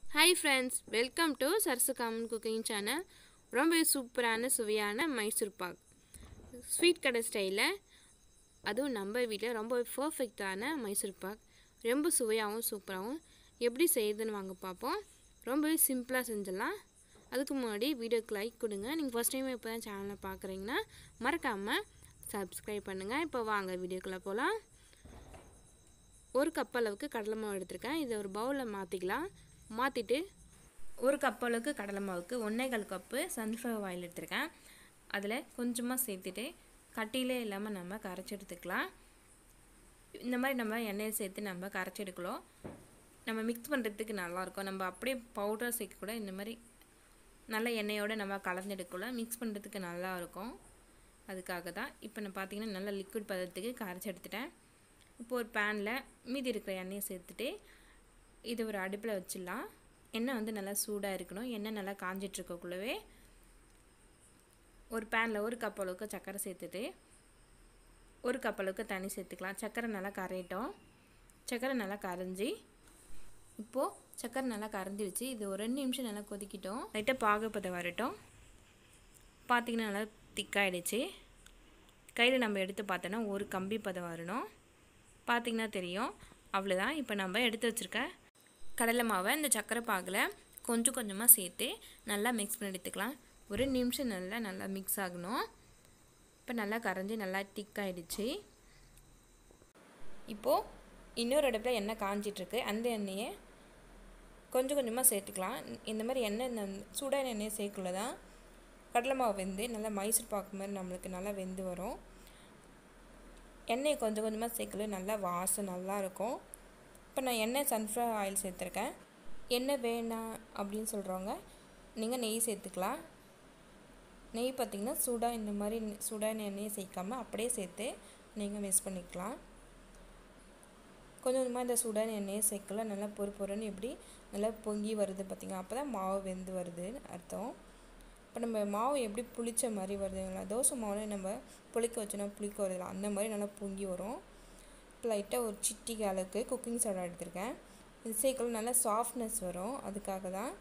hi friends welcome to Sarasu common cooking channel ரொம்ப சூப்பரான சுவையான மைசூர் பாக் ஸ்வீட் கடை ஸ்டைலில் அதுவும் நம்ம வீட்டில் ரொம்ப பர்ஃபெக்டான மைசூர் பாக் ரொம்ப சுவையாகவும் சூப்பராகவும் எப்படி செய்யுதுன்னு வாங்க பார்ப்போம் ரொம்பவே சிம்பிளாக செஞ்சிடலாம் அதுக்கு முன்னாடி வீடியோக்கு லைக் கொடுங்க நீங்கள் ஃபஸ்ட் டைம் இப்போ தான் சேனலை பார்க்குறீங்கன்னா மறக்காமல் சப்ஸ்கிரைப் பண்ணுங்கள் இப்போ வாங்க வீடியோக்குள்ளே போகலாம் ஒரு கப் அளவுக்கு கடலை மாவு எடுத்திருக்கேன் இதை ஒரு பவுலில் மாற்றிக்கலாம் மாற்றிட்டு ஒரு கப் அளவுக்கு கடலை மாவுக்கு ஒன்றேகால் கப்பு சன்ஃப்ளவர் ஆயில் எடுத்திருக்கேன் அதில் கொஞ்சமாக சேர்த்துட்டு கட்டியிலே இல்லாமல் நம்ம கரைச்சி எடுத்துக்கலாம் இந்த மாதிரி நம்ம எண்ணெயை சேர்த்து நம்ம கரைச்சி எடுக்கலாம் நம்ம மிக்ஸ் பண்ணுறதுக்கு நல்லாயிருக்கும் நம்ம அப்படியே பவுடர் சேர்க்க கூட இந்த மாதிரி நல்ல எண்ணெயோடு நம்ம கலந்து எடுக்கலாம் மிக்ஸ் பண்ணுறதுக்கு நல்லா இருக்கும் அதுக்காக தான் இப்போ நான் பார்த்தீங்கன்னா நல்லா லிக்விட் பதத்துக்கு கரைச்சி எடுத்துட்டேன் இப்போ ஒரு பேனில் மீதி இருக்கிற எண்ணெயை சேர்த்துட்டு இது ஒரு அடுப்பில் வச்சிடலாம் எண்ணெய் வந்து நல்லா சூடாக இருக்கணும் எண்ணெய் நல்லா காஞ்சிட்ருக்கக்குள்ளவே ஒரு பேனில் ஒரு கப் அளவுக்கு சர்க்கரை சேர்த்துட்டு ஒரு கப் அளவுக்கு தண்ணி சேர்த்துக்கலாம் சர்க்கரை நல்லா கரையட்டும் சர்க்கரை நல்லா கரைஞ்சி இப்போது சர்க்கரை நல்லா கரைஞ்சிடுச்சு இது ஒரு ரெண்டு நிமிஷம் நல்லா கொதிக்கிட்டோம் லைட்டாக பாகப்பதை வரட்டும் பார்த்திங்கன்னா நல்லா திக்காயிடுச்சு கையில் நம்ம எடுத்து பார்த்தோன்னா ஒரு கம்பி பதம் வரணும் பார்த்திங்கன்னா தெரியும் அவ்வளோதான் இப்போ நம்ம எடுத்து வச்சுருக்க கடலை மாவை இந்த சர்க்கரை பாகில் கொஞ்சம் கொஞ்சமாக சேர்த்து நல்லா மிக்ஸ் பண்ணி எடுத்துக்கலாம் ஒரு நிமிஷம் நல்லா நல்லா மிக்ஸ் ஆகணும் இப்போ நல்லா கரைஞ்சி நல்லா திக்காயிடுச்சு இப்போது இன்னொரு அடுப்பில் எண்ணெய் காஞ்சிட்ருக்கு அந்த எண்ணெயை கொஞ்சம் கொஞ்சமாக சேர்த்துக்கலாம் இந்த மாதிரி எண்ணெய் சூடான எண்ணெயை சேர்க்கல தான் கடலை மாவு வெந்து நல்லா மைசூர் பாக்கு மாதிரி நம்மளுக்கு நல்லா வெந்து வரும் எண்ணெயை கொஞ்சம் கொஞ்சமாக சேர்க்கல நல்லா வாசம் நல்லாயிருக்கும் இப்போ நான் எண்ணெய் சன்ஃப்ளவர் ஆயில் சேர்த்துருக்கேன் எண்ணெய் வேணாம் அப்படின்னு சொல்கிறவங்க நீங்கள் நெய் சேர்த்துக்கலாம் நெய் பார்த்திங்கன்னா சூடாக இந்த மாதிரி சூடான எண்ணெயை சேர்க்காமல் அப்படியே சேர்த்து நீங்கள் மிக்ஸ் பண்ணிக்கலாம் கொஞ்சம் கொஞ்சமாக இந்த சூடான எண்ணெயை சேர்க்கல நல்லா பொறு பொறுன்னு எப்படி நல்லா பொங்கி வருது பார்த்திங்கன்னா அப்போ தான் மாவு வெந்து வருதுன்னு அர்த்தம் இப்போ நம்ம மாவு எப்படி புளிச்ச மாதிரி வருதுங்களா தோசை மாவுல நம்ம புளிக்க வச்சோன்னா புளிக்க வருதுல அந்த மாதிரி நல்லா பொங்கி வரும் இப்போ லைட்டாக ஒரு சிட்டிக்கு அளவுக்கு குக்கிங் சோடா எடுத்திருக்கேன் இது சேர்க்கல நல்லா சாஃப்ட்னஸ் வரும் அதுக்காக தான்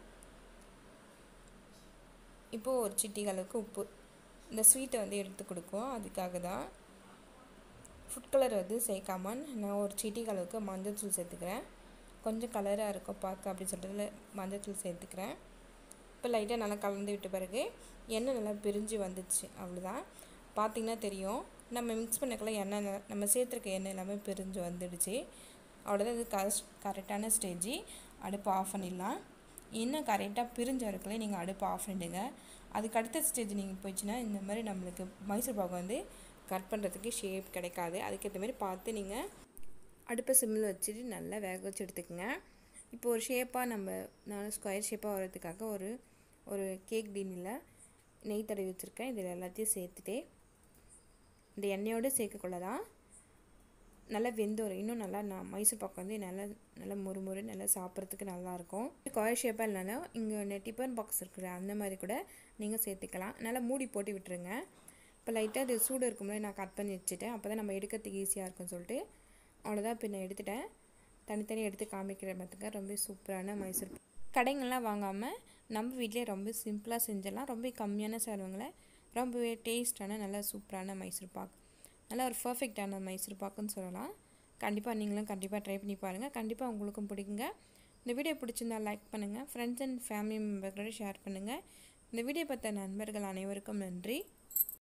இப்போது ஒரு சிட்டிக்கு அளவுக்கு உப்பு இந்த ஸ்வீட்டை வந்து எடுத்து கொடுக்கும் அதுக்காக தான் ஃபுட் கலர் வந்து சேர்க்காம நான் ஒரு சிட்டிக்கு அளவுக்கு மஞ்சள் தூள் சேர்த்துக்கிறேன் கொஞ்சம் கலராக இருக்கும் பார்க்க அப்படின்னு சொல்லிட்டு மஞ்சள் தூள் சேர்த்துக்கிறேன் இப்போ லைட்டாக நல்லா கலந்து விட்ட பிறகு எண்ணெய் நல்லா பிரிஞ்சு வந்துச்சு அவ்வளோதான் பார்த்திங்கன்னா தெரியும் நம்ம மிக்ஸ் பண்ணக்குள்ள எண்ணெய் நம்ம சேர்த்துருக்க எண்ணெய் எல்லாமே பிரிஞ்சு வந்துடுச்சு அவ்வளோதான் இது கரெக்ட் கரெக்டான ஸ்டேஜி அடுப்பு ஆஃப் பண்ணிடலாம் இன்னும் கரெக்டாக பிரிஞ்ச இருக்குல்ல நீங்கள் அடுப்பு ஆஃப் பண்ணிடுங்க அதுக்கு அடுத்த ஸ்டேஜ் நீங்கள் போயிடுச்சுன்னா இந்த மாதிரி நம்மளுக்கு மைசூர் பாகு வந்து கட் பண்ணுறதுக்கு ஷேப் கிடைக்காது அதுக்கேற்ற மாதிரி பார்த்து நீங்கள் அடுப்பை சிம்மில் வச்சுட்டு நல்லா வேக வச்சு எடுத்துக்கோங்க இப்போ ஒரு ஷேப்பாக நம்ம நான் ஸ்கொயர் ஷேப்பாக வர்றதுக்காக ஒரு ஒரு கேக் டின்னில் நெய் தடவி வச்சுருக்கேன் இதில் எல்லாத்தையும் சேர்த்துட்டு இந்த எண்ணெயோடு சேர்க்கக்குள்ள தான் நல்லா வெந்து வரும் இன்னும் நல்லா நான் மைசூர் பாக்கு வந்து நல்லா நல்லா முறு முறு நல்லா சாப்பிட்றதுக்கு நல்லாயிருக்கும் ஸ்கொயர் ஷேப்பாக இல்லைனா இங்கே டிஃபன் பாக்ஸ் இருக்குது அந்த மாதிரி கூட நீங்கள் சேர்த்துக்கலாம் நல்லா மூடி போட்டு விட்டுருங்க இப்போ லைட்டாக இது சூடு இருக்கும்போது நான் கட் பண்ணி வச்சுட்டேன் அப்போ தான் நம்ம எடுக்கிறதுக்கு ஈஸியாக இருக்கும்னு சொல்லிட்டு அவ்வளோதான் இப்போ நான் எடுத்துட்டேன் தனித்தனி எடுத்து காமிக்கிற பார்த்துக்க ரொம்ப சூப்பரான மைசூர் கடைங்கள்லாம் வாங்காமல் நம்ம வீட்டிலே ரொம்ப சிம்பிளாக செஞ்சிடலாம் ரொம்ப கம்மியான செலவுங்களை ரொம்பவே டேஸ்டான நல்லா சூப்பரான மைசூர் பாக் நல்லா ஒரு பர்ஃபெக்டான மைசூர் பாக்குன்னு சொல்லலாம் கண்டிப்பாக நீங்களும் கண்டிப்பாக ட்ரை பண்ணி பாருங்கள் கண்டிப்பாக உங்களுக்கும் பிடிக்குங்க இந்த வீடியோ பிடிச்சிருந்தா லைக் பண்ணுங்கள் ஃப்ரெண்ட்ஸ் அண்ட் ஃபேமிலி மெம்பர்களோட ஷேர் பண்ணுங்கள் இந்த வீடியோ பார்த்த நண்பர்கள் அனைவருக்கும் நன்றி